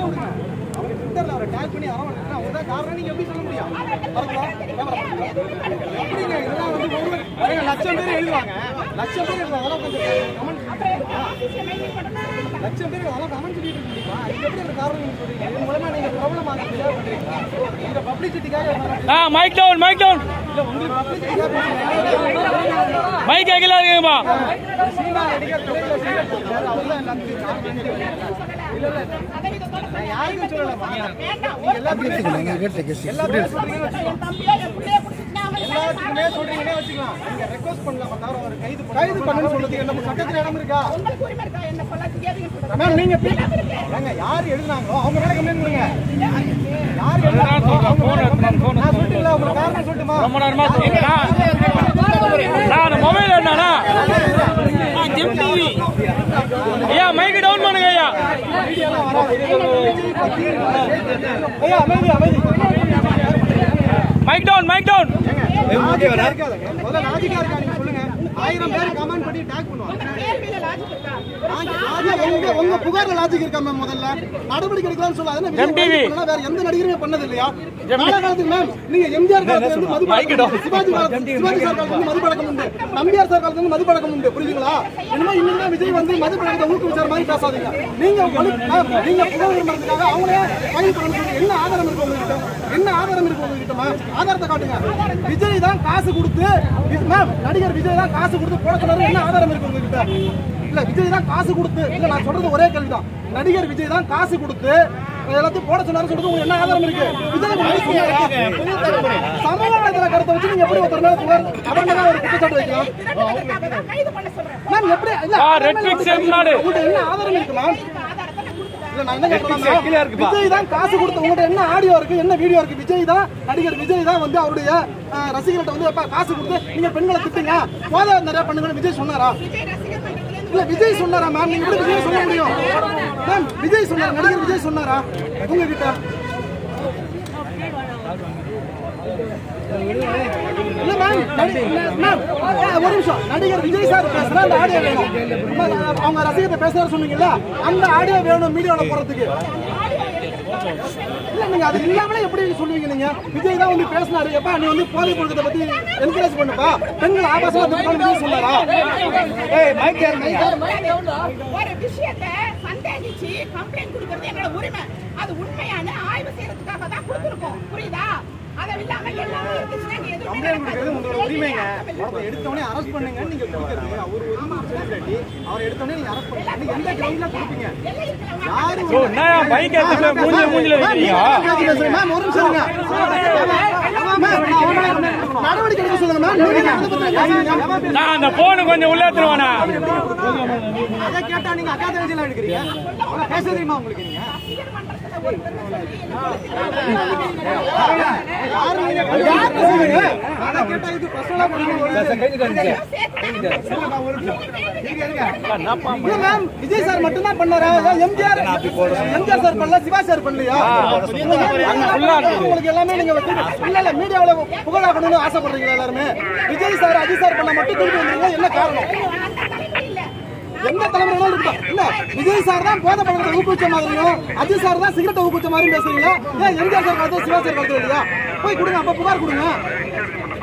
அதை விடுங்க அவங்க ட்விட்டர்ல அவரை டேக் பண்ணி அரவணைச்சு அவங்க தான் காரணம் நீங்க எப்படி சொல்ல முடியும் வரலாம் எப்படிங்க இதெல்லாம் வந்து ஒவ்வொரு பாருங்க, லட்சம் பேர் எழுதுவாங்க லட்சம் பேர் எழுதுவாங்க அதெல்லாம் கொஞ்சம் கமெண்ட் லட்சம் பேர் அதெல்லாம் கமெண்ட் சொல்லிட்டு இருக்கீங்களா இது எப்படி அந்த காரணம் நீங்க சொல்றீங்க இது மூலமா நீங்க ப்ராப்ளம் ஆகிறதுக்காக பண்றீங்களா இந்த பப்ளிசிட்டிக்காக ஆ மைக் டவுன் மைக் டவுன் இல்ல உங்களுக்கு பப்ளிசிட்டிக்காக பண்றீங்க மைக் கேட்கல இருக்குமா சினிமா நடிகர் துறையில சீரியல் போட்டாரு அவர்தான் எல்லாத்துக்கும் காரணம் இல்ல இல்ல நான் யாருக்கும் சொல்லலமா நீங்க எல்லாத்துக்குமே எல்லாத்துக்குமே சொல்றீங்கன்னு வச்சுக்கோங்க. எல்லாத்துக்குமே சொல்றீங்கன்னே வச்சுக்கலாம் நீங்க ரெக்வஸ்ட் பண்ணலாமா தவிர அவர் கைது பண்ண- கைது பண்ணணும்னு சொல்றதுக்கு நம்ம சட்டத்துல இடம் இருக்கா மேம் நீங்க பே- ஏங்க யார் எழுதுனாங்களோ அவங்க மேல கம்ப்ளைண்ட் கொடுங்க யார் எழுதுனாங்களோ அவங்க மேல complaint- நான் சொல்லிட்டுல உங்களுக்கு காரணம் சொல்லட்டுமா ரொம்ப நேரமா சொல்றேன் நான் மொபைல் என்னன்னா ஐயா மைக் டவுன் பண்ணுங்க ஐயா மீடியாலாம் வராது. ஐயா அமைதி அமைதி மைக் டவுன் மைக் டவுன் லாஜிக்கா இருக்காதுங்க. முதல்ல லாஜிக்கா இருக்கா நீங்க சொல்லுங்க ஆயிரம் பேர் கமெண்ட் பண்ணி டேக் பண்ணுவாங்க லாஜிக் உங்க உங்க புகார்ல லாஜிக் இருக்கா மேம் முதல்ல நடவடிக்கை எடுக்கலாம்னு சொல்ல அதென்ன விஜய் MTV. கைது பண்ணா வேற எந்த நடிகருமே பண்ணது இல்லையா காலகாலத்துக்கு மேம் நீங்க எம்ஜிஆர் காலத்துல இருந்து மது பழக்கம் உண்டு. சிவாஜி காலத்துல சிவாஜி சார் காலத்துல இருந்து மது பழக்கம் உண்டு நம்பியார் சார் காலத்துல இருந்து மது பழக்கம் உண்டு புரியுதுங்களா இனிமே இன்னும் தான் விஜய் வந்து மது பழக்கத்தை ஊக்குவிச்சார் மாதிரி பேசாதீங்க நீங்க மனு- மேம், நீங்க புகார் விரும்புறதுக்காக அவங்களே கைது பண்ண சொல்லி என்ன ஆதாரம் இருக்கு உங்ககிட்ட என்ன ஆதாரம் இருக்கு உங்ககிட்ட மேம் ஆதாரத்தை காட்டுங்க விஜய் தான் காசு கொடுத்து வி- மேம் நடிகர் விஜய் தான் காசு கொடுத்து போட சொன்னாரு என்ன ஆதாரம் இருக்கு உங்ககிட்ட இல்ல விஜய் தான் காசு கொடுத்து இல்ல நான் சொல்றது ஒரே கேள்விதான் நடிகர் விஜய் தான் காசு கொடுத்து எல்லாத்தையும் போட சொன்னாரு சொல்றது உங்களுக்கு என்ன ஆதாரம் இருக்கு விஜய் வந்து சொன்னாரா? சமூக வலைதள கருத்தை வச்சு நீங்க எப்படி ஒருத்தர் மேல புகார் அவர் மேல ஒரு குற்றச்சாட்டு வைக்கலாம் மேம் எப்படி இல்ல ஆ, அவர் Red மேல Fix செம்னாடு. உங்கள்ட்ட என்ன ஆதாரம் இருக்கு மேம் இல்ல நான் என்ன கேட்கிறேன்னா, விஜய் தான் காசு கொடுத்து உங்கள்ட்ட என்ன ஆடியோ இருக்கு என்ன வீடியோ இருக்கு விஜய் தான் நடிகர் விஜய் தான் வந்து அவருடைய அஹ், ரசிகர்கள்ட்ட வந்து எப்ப காசு கொடுத்து நீங்க பெண்களை திட்டுங்க போதை நிறைய பண்ணுங்கன்னு விஜய் சொன்னாரா இல்ல விஜய் சொன்னாரா மேம் நீங்க எப்படி விஜய் சொல்ல முடியும் மேம் விஜய் சொன்னாரா நடிகர் விஜய் சொன்னாரா உங்ககிட்ட இல்ல மேம் நடி- மேம் ஆ, ஒரு நிமிஷம் நடிகர் விஜய் சார் பேசுற அந்த ஆடியோ வேணும் மேம், அவங்க ரசிகத்தை பேசுறாரு சொன்னீங்கல்ல அந்த ஆடியோ வேணும் மீடியாவில் போறதுக்கு இல்ல நீங்க அது இல்லாமலே எப்படி சொல்லுவீங்க நீங்க விஜய் தான் வந்து பேசினாரு எப்பா நீ வந்து போதை பொழுதை பத்தி என்கரேஜ் பண்ணுப்பா பெண்கள் ஆபாசமா திட்டணும்னு விஜய் சொன்னாரா ஏய் மைக் ஒரு விஷயத்தை சந்தேகிச்சு கம்ப்ளைண்ட் கொடுக்கறது எங்களோட உரிமை அது உண்மையான ஆய்வு செய்யறதுக்காக தான் கொடுத்துருக்கோம் புரியுதா அதை இல்லாம எல்லாமே இருந்துச்சுன்னா நீ எதுவுமே கம்ப்ளைண்ட் கொடுக்கறது உங்களோட உரிமைங்க நடக்காது. ஒருத்தர் எடுத்தவனே அரெஸ்ட் பண்ணுங்கன்னு நீங்க கொடுக்கறது அவர் ஒரு செலிபிரிட்டி அவர் எடுத்தவனே நீங்க அரெஸ்ட் பண்ணுங்க நீங்க எந்த கிரவுண்ட்ல கொடுப்பீங்க யாரு ஓ என்னயா மைக் எடுத்து மூஞ்சில மூஞ்சில வைக்கிறீங்க மேம் ஒரு நிமிஷம் இருங்க. மேம், நடவடிக்கை எடுக்க சொல்லுங்க மேம் நீங்க அதை பத்தி பேசுறீங்க. நான் அந்த போனு கொஞ்சம் உள்ள எடுத்துருவானா அதை கேட்டா நீங்க அக்கா தங்கச்சிலாம் எடுக்கிறீங்க அவங்க பேச தெரியுமா உங்களுக்கு நீங்க யாரு நீங்க? யார் பேசுறீங்க? அதை கேட்டா இது personal ஆ பண்ணுங்க. இல்ல மேம், விஜய் சார் மட்டும் தான் பண்ணாரா ஏன் எம்ஜிஆர் எம்ஜிஆர் சார் பண்ணல சிவா சார் பண்ணலையா உங்களுக்கு எல்லாமே நீங்க வச்சு- இல்ல இல்ல மீடியாவுல புகழாக்கணும்னு ஆசைப்படுறீங்களா எல்லாருமே விஜய் சார் அஜித் சார் பண்ண மட்டும் திருப்பி வந்தீங்க என்ன காரணம் எந்த தலைமுறையிலும் இருக்கட்டும் இல்ல விஜய் சார் தான் போதை பழக்கத்தை ஊக்குவிச்ச மாதிரியும் அஜித் சார் தான் சிகரெட்டை ஊக்குவிச்ச மாதிரியும் பேசுறீங்க ஏன் எம்ஜிஆர் சார் காலத்துல சிவா சார் காலத்துல இல்லையா போய் கொடுங்க அப்ப புகார் கொடுங்க